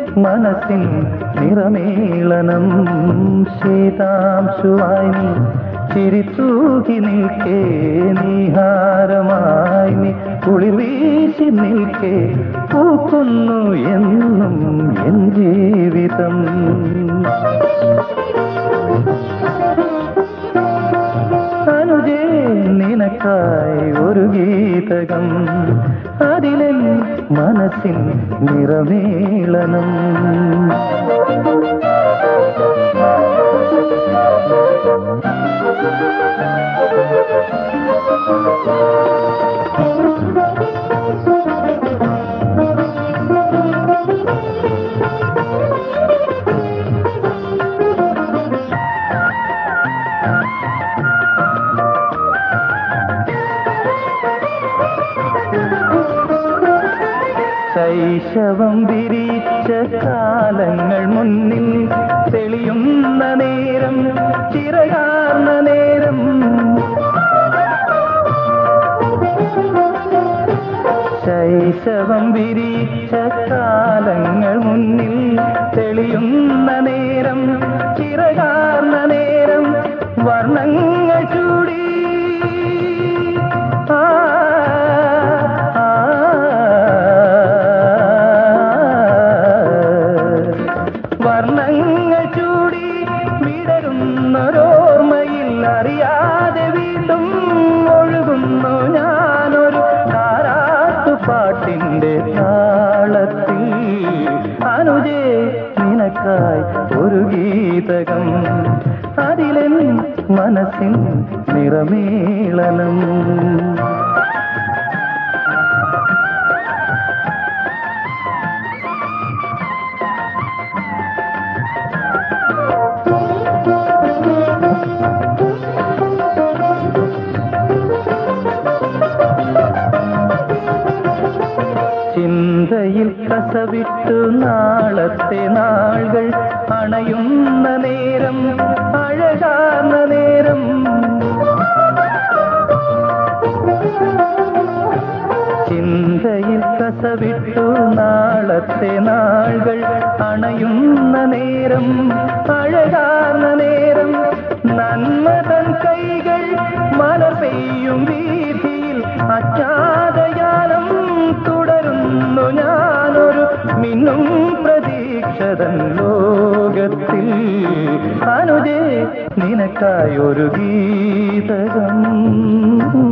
മനസ്സിൻ നിറമേളനം ശീതാംശുവായി നീ ചിരിത്തൂകി നിൽക്കേ നീഹാരമായി നീ കുളിർ വീശി നിൽക്കേ പൂക്കുന്നു എന്നും എൻ ജീവിതം അനുജേ നിനക്കായി ഒരു ഗീതകം അതിലെ മനസ്സിൻ നിറമേളനം ശൈശവം വിരിച്ച കാലങ്ങൾ മുന്നിൽ തെളിയുന്ന നേരം ചിറകാർന്ന നേരം ശൈശവം വിരിച്ച കാലങ്ങൾ മുന്നിൽ തെളിയുന്ന നേരം ചിറകാർന്ന നേരം വർണ്ണങ്ങൾ ചൂടി ആ, ആ, വർണ്ണങ്ങൾ ചൂടി വിടരുന്നൊരോർമ്മയിൽ അറിയാതെ വീണ്ടും ഒഴുകുന്നു ഞാനൊരു താരാട്ടുപാട്ടിന്റെ താളത്തിൽ അനുജേ നിനക്കായി ഒരു ഗീതകം അതിലെൻ മനസ്സിൻ നിറമേളനം ചിന്തയിൽ കസവിട്ടു നാളത്തെ നാളുകൾ അണയുന്ന നേരം അഴകാർന്ന നേരം ചിന്തയിൽ കസവിട്ടു നാളത്തെ നാളുകൾ അണയുന്ന നേരം അഴകാർന്ന നേരം നന്മതൻ കൈകൾ മലർ പെയ്യും വീതിയിൽ അജ്ഞാതയാനം തുടരുന്നു ഞാനൊരു മിന്നും പ്രതീക്ഷതൻ ലോകത്തിൽ അനുജേ നിനക്കായൊരു ഗീതകം